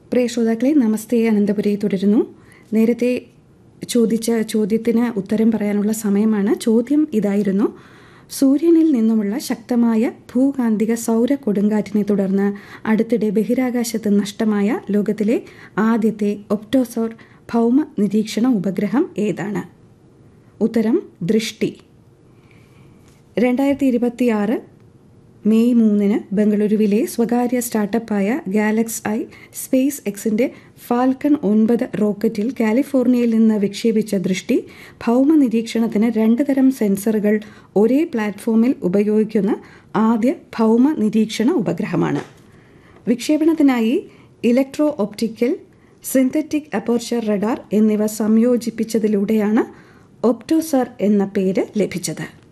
പ്രിയ ശ്രോതാക്കളെ നമസ്തേ അനന്തപുരി തുടരുന്നു നേരത്തെ ചോദിച്ച ചോദ്യത്തിന് ഉത്തരം പറയാനുള്ള സമയമാണ് ചോദ്യം ഇതായിരുന്നു സൂര്യനിൽ നിന്നുമുള്ള ശക്തമായ ഭൂകാന്തിക സൗര കൊടുങ്കാറ്റിനെ തുടർന്ന് അടുത്തിടെ ബഹിരാകാശത്ത് നഷ്ടമായ ലോകത്തിലെ ആദ്യത്തെ ഒപ്റ്റോസോർ ഭൗമ നിരീക്ഷണ ഉപഗ്രഹം ഏതാണ് ഉത്തരം ദൃഷ്ടി രണ്ടായിരത്തി ഇരുപത്തിയാറ് മെയ് മൂന്നിന് ബംഗളൂരുവിലെ സ്വകാര്യ സ്റ്റാർട്ടപ്പായ ഗാലക്സ് ഐ സ്പേസ് എക്സിന്റെ ഫാൽക്കൺ ഒൻപത് റോക്കറ്റിൽ കാലിഫോർണിയയിൽ നിന്ന് വിക്ഷേപിച്ച ദൃഷ്ടി ഭൗമ നിരീക്ഷണത്തിന് രണ്ട് തരം സെൻസറുകൾ ഒരേ പ്ലാറ്റ്ഫോമിൽ ഉപയോഗിക്കുന്ന ആദ്യ ഭൗമ നിരീക്ഷണ ഉപഗ്രഹമാണ് വിക്ഷേപണത്തിനായി electro optical synthetic aperture radar എന്നിവ സംയോജിപ്പിച്ചതിലൂടെയാണ് ഒപ്റ്റോസർ എന്ന പേര് ലഭിച്ചത്